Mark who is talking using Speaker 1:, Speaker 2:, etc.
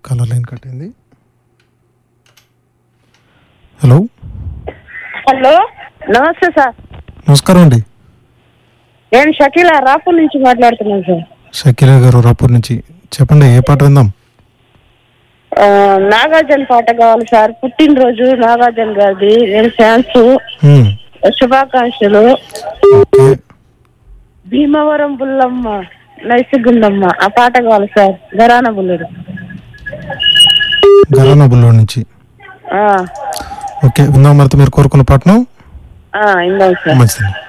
Speaker 1: colour line కట్టింది hello
Speaker 2: hello namaste sir
Speaker 1: నమస్కారం అండి
Speaker 2: నేను షకీలా రాపూర్ నుంచి మాట్లాడుతున్నాను సార్
Speaker 1: షకీలా గారు రాపూర్ నుంచి చెప్పండి ఏ పాట విందాం
Speaker 2: ఆ, నాగార్జున పాట కావాలి సార్ పుట్టినరోజు నాగార్జున గారిది నేను ఫ్యాన్స్
Speaker 1: హ్మ్,
Speaker 2: శుభాకాంక్షలు
Speaker 1: ఓకే
Speaker 2: భీమవరం బుల్లమ్మ నైసిగుండమ్మ ఆ పాట కావాలి సార్ గరాన బుల్లుడు
Speaker 1: గరానా బుల్లో నుంచి
Speaker 2: ఆ,
Speaker 1: ఓకే విందాం మరి మీరు కోరుకున్న పాటను
Speaker 2: ఆ, ఇందాం సార్
Speaker 1: మంచిది